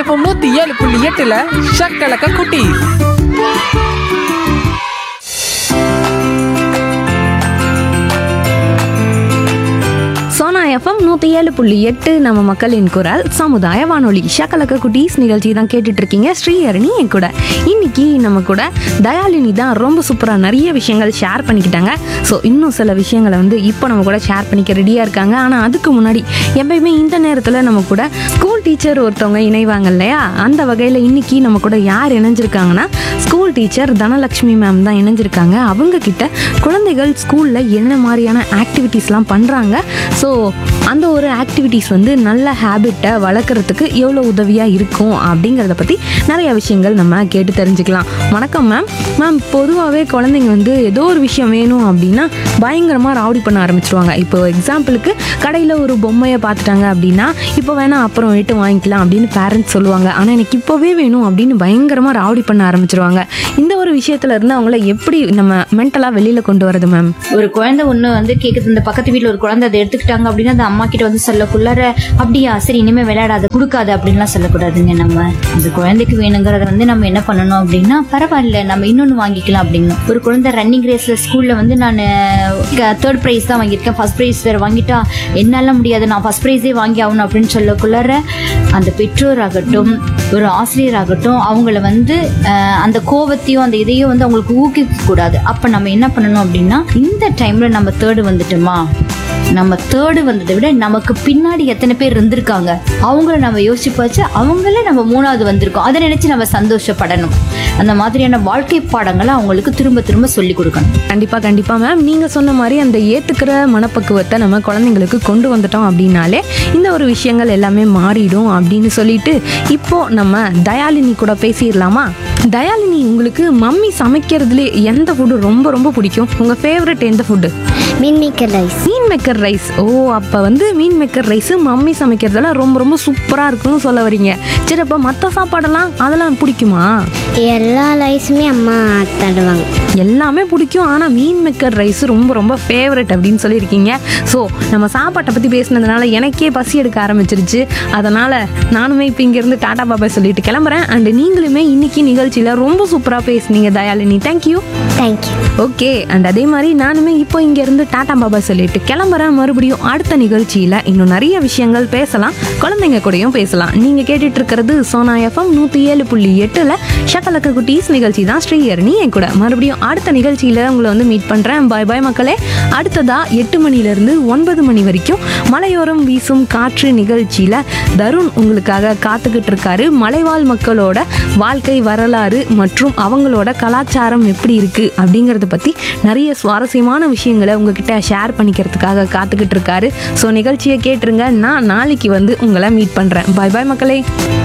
FM நூத்தி ஏழு புள்ளி எட்டுல ஷக்கலக்க குட்டி சோனா எஃப்எம் நூற்றி ஏழு புள்ளி எட்டு நம்ம மக்களின் குரல் சமுதாய வானொலி ஷக்கலக்க குட்டீஸ் நிகழ்ச்சி தான் கேட்டுட்டு இருக்கீங்க ஸ்ரீஹரணி என் கூட இன்னைக்கு நம்ம கூட தயாலினி தான் ரொம்ப சூப்பராக நிறைய விஷயங்கள் ஷேர் பண்ணிக்கிட்டாங்க ஸோ இன்னும் சில விஷயங்களை வந்து இப்போ நம்ம கூட ஷேர் பண்ணிக்க ரெடியாக இருக்காங்க ஆனால் அதுக்கு முன்னாடி எப்பயுமே இந்த நேரத்தில் நம்ம கூட ஸ்கூல் டீச்சர் ஒருத்தவங்க இணைவாங்க இல்லையா அந்த வகையில் இன்னைக்கு நம்ம கூட யார் இணைஞ்சிருக்காங்கன்னா ஸ்கூல் டீச்சர் தனலக்ஷ்மி மேம் தான் இணைஞ்சிருக்காங்க அவங்க கிட்ட குழந்தைகள் ஸ்கூலில் என்ன மாதிரியான ஆக்டிவிட்டீஸ்லாம் பண்ணுறாங்க ஸோ அந்த ஒரு ஆக்டிவிட்டீஸ் வந்து நல்ல ஹேபிட்டை வளர்க்குறதுக்கு எவ்வளோ உதவியாக இருக்கும் அப்படிங்கிறத பற்றி நிறைய விஷயங்கள் நம்ம கேட்டு தெரிஞ்சுக்கலாம் வணக்கம் மேம் மேம் பொதுவாகவே குழந்தைங்க வந்து ஏதோ ஒரு விஷயம் வேணும் அப்படின்னா பயங்கரமாக ராவடி பண்ண ஆரம்பிச்சிருவாங்க இப்போ எக்ஸாம்பிளுக்கு கடையில் ஒரு பொம்மையை பார்த்துட்டாங்க அப்படின்னா இப்போ வேணா அப்புறம் ரேட்டு வாங்கிக்கலாம் அப்படின்னு பேரண்ட்ஸ் சொல்லுவாங்க ஆனால் எனக்கு இப்போவே வேணும் அப்படின்னு பயங்கரமாக ராவடி பண்ண ஆரம்பிச்சிருவாங்க இந்த ஒரு விஷயத்துல இருந்து அவங்கள எப்படி நம்ம மென்டலாக வெளியில் கொண்டு வரது மேம் ஒரு குழந்தை ஒண்ணு வந்து கேக்குது இந்த பக்கத்து வீட்ல ஒரு குழந்தை அதை எடுத்துக்கிட்டாங்க அப்படின்னா அந்த அம்மா கிட்ட வந்து சொல்லக்குள்ளார அப்படியா சரி இனிமே விளையாடாத கொடுக்காத அப்படின்லாம் சொல்லக்கூடாதுங்க நம்ம அந்த குழந்தைக்கு வேணுங்கிறத வந்து நம்ம என்ன பண்ணணும் அப்படின்னா பரவாயில்ல நம்ம இன்னொன்னு வாங்கிக்கலாம் அப்படின்னு ஒரு குழந்தை ரன்னிங் ரேஸ்ல ஸ்கூல்ல வந்து நான் தேர்ட் பிரைஸ் தான் வாங்கியிருக்கேன் ஃபர்ஸ்ட் பிரைஸ் வேற வாங்கிட்டா என்னால முடியாது நான் ஃபர்ஸ்ட் பிரைஸே வாங்கி ஆகணும் அப்படின்னு சொல்லக்குள்ளார அந்த பெற்றோர் ஆகட்டும் ஒரு ஆசிரியர் ஆகட்டும் அவங்கள வந்து அஹ், அந்த கோவத்தையும் அந்த இதையும் வந்து அவங்களுக்கு ஊக்குவிக்க கூடாது அப்ப நம்ம என்ன பண்ணணும் அப்படின்னா இந்த டைம்ல நம்ம தேர்டு வந்துட்டோமா நம்ம தேர்டு வந்ததை விட நமக்கு பின்னாடி எத்தனை பேர் இருந்திருக்காங்க அவங்கள நம்ம யோசிச்சு பார்த்து அவங்கள நம்ம மூணாவது வந்திருக்கோம் அதை நினைச்சு நம்ம சந்தோஷப்படணும் அந்த மாதிரியான வாழ்க்கை பாடங்களை அவங்களுக்கு திரும்ப திரும்ப சொல்லி கொடுக்கணும் கண்டிப்பாக கண்டிப்பாக மேம் நீங்கள் சொன்ன மாதிரி அந்த ஏற்றுக்கிற மனப்பக்குவத்தை நம்ம குழந்தைங்களுக்கு கொண்டு வந்துட்டோம் அப்படின்னாலே இந்த ஒரு விஷயங்கள் எல்லாமே மாறிடும் அப்படின்னு சொல்லிட்டு இப்போ நம்ம தயாலினி கூட பேசிடலாமா தயாலினி உங்களுக்கு மம்மி சமைக்கிறதுலே எந்த ஃபுட்டு ரொம்ப ரொம்ப பிடிக்கும் உங்கள் ஃபேவரட் எந்த ஃபுட்டு மீன் மேக்கர் ரைஸ் மீன் மேக்கர் ரைஸ் ஓ அப்போ வந்து மீன் மேக்கர் ரைஸ் மம்மி சமைக்கிறதெல்லாம் ரொம்ப ரொம்ப சூப்பராக இருக்கும்னு சொல்ல வரீங்க சரி அப்போ மற்ற சாப்பாடெல்லாம் அதெல்லாம் பிடிக்குமா எல்லா ரைஸுமே அம்மா தருவாங்க எல்லாமே பிடிக்கும் ஆனால் மீன் மேக்கர் ரைஸ் ரொம்ப ரொம்ப ஃபேவரட் அப்படின்னு சொல்லியிருக்கீங்க ஸோ நம்ம சாப்பாட்டை பற்றி பேசினதுனால எனக்கே பசி எடுக்க ஆரம்பிச்சிருச்சு அதனால் நானுமே இப்போ இங்கேருந்து டாடா பாபா சொல்லிட்டு கிளம்புறேன் அண்ட் நீங்களுமே இன்னைக்கு நிகழ்ச்சியில் ரொம்ப சூப்பராக பேசுனீங்க Dayalini thank you thank you okay and அதே மாதிரி நானுமே இப்போ இங்கேருந்து டாடா பாபா சொல்லிட்டு கிளம்புறேன் மறுபடியும் அடுத்த நிகழ்ச்சியில் இன்னும் நிறைய விஷயங்கள் பேசலாம் குழந்தைங்க கூடயும் பேசலாம் நீங்கள் கேட்டுட்டு இருக்கிறது சோனா எஃப்எம் நூற்றி ஏழு புள்ளி எட்டில் ஷக்கலக்க குட்டீஸ் நிகழ்ச்சி தான் ஸ்ரீஹரணி என் கூட மறுபடியும் அடுத்த நிகழ்ச்சியில் உங்களை வந்து மீட் பண்ணுறேன் பாய் பாய் மக்களே அடுத்ததா எட்டு மணிலேருந்து ஒன்பது மணி வரைக்கும் மலையோரம் வீசும் காற்று நிகழ்ச்சியில் தருண் உங்களுக்காக காத்துக்கிட்டு இருக்காரு மலைவாழ் மக்களோட வாழ்க்கை வரலாறு மற்றும் அவங்களோட கலாச்சாரம் எப்படி இருக்குது அப்படிங்கிறத பற்றி நிறைய சுவாரஸ்யமான விஷயங்களை உங்ககிட்ட ஷேர் பண்ணிக்கிறதுக்காக காத்துக்கிட்டு இருக்காரு ஸோ நிகழ்ச்சியை கேட்டுருங்க நான் நாளைக்கு வந்து உங்களை மீட் பண்ணுறேன் பாய் பாய் மக்களே